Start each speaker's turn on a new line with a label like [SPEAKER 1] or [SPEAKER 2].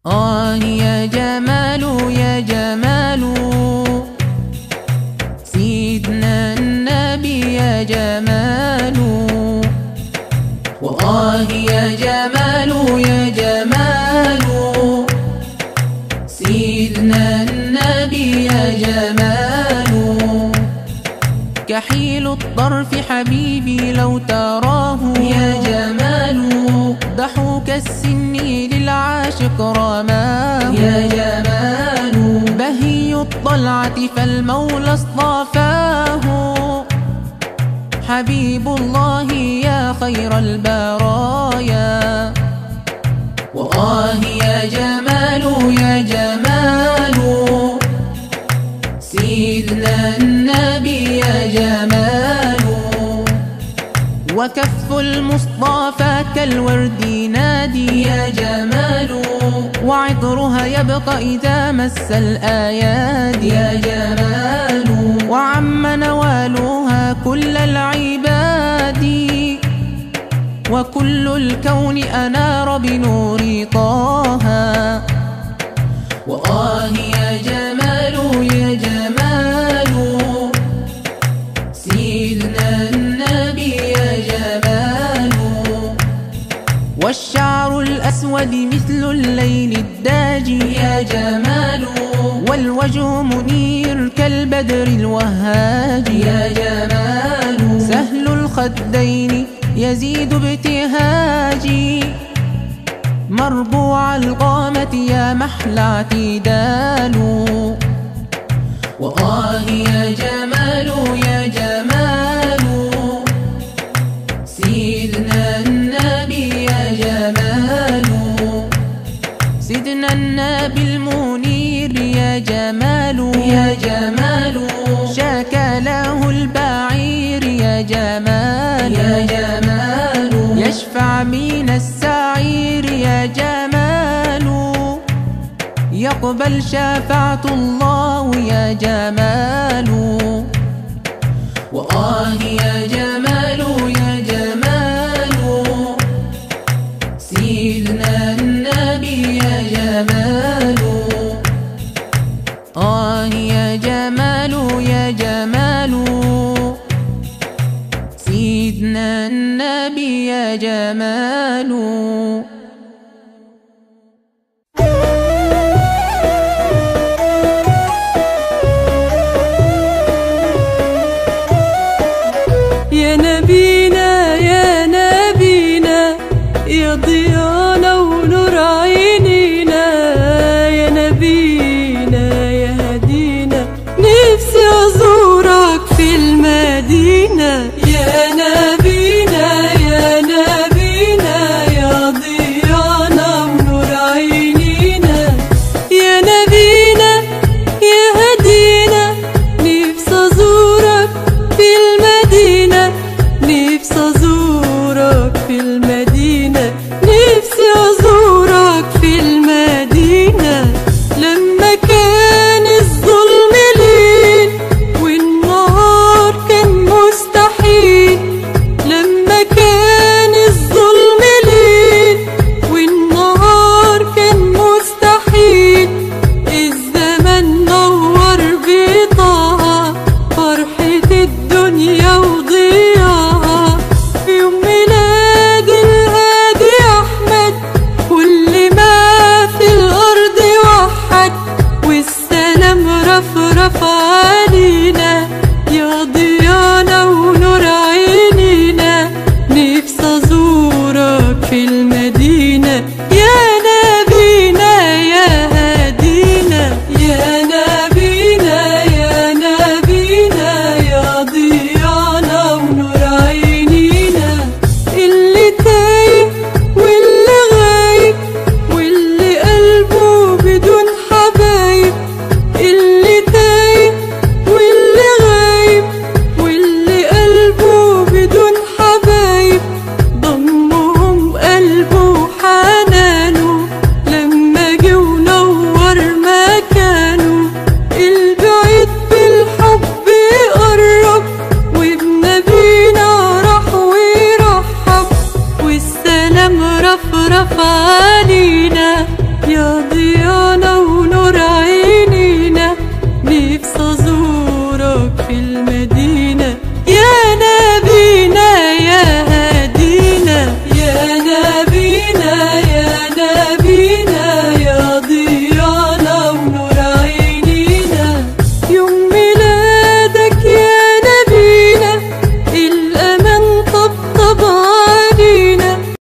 [SPEAKER 1] آه يا جمال يا جمال سيدنا النبي يا جمال وآه يا جمال يا جمال سيدنا النبي يا جمال كحيل الطرف حبيبي لو تراه يا جمال ضحوك السن للعاشق رماه يا جمال بهي الطلعة فالمولى اصطفاه حبيب الله يا خير البرايا وآه يا جمال يا جمال سيدنا النبي يا جمال وكف المصطفى كالورد نادي يا جمال وعطرها يبقى إذا مس الآيادي يا جمال وعم نوالها كل العباد وكل الكون أنار بنور طه وآه يا جمال يا جمال سيدنا النبي يا جمال والشعر الأسود مثل الليل الداجي يا جمال والوجه منير كالبدر الوهاج يا جمال سهل الخدين يزيد ابتهاجي مربوع القامة يا محلى اعتدال وآه يا جمال يا جمال سيدنا النبي يا جمال سيدنا النبي المنير يا جمال يا جمال شاك له البعير يا جمال يا جمال يشفع من السعير يا جمال يقبل شفاعة الله يا جمال وآه يا جمال يا جمال سيدنا النبي يا جمال آه يا جمال يا جمال سيدنا النبي يا جمال
[SPEAKER 2] يا نبينا يا نبينا يا ضيانا ونور عينينا يا نبينا يا هدينا نفسي ازورك في المدينة يا نبينا يا نبينا يا المدينة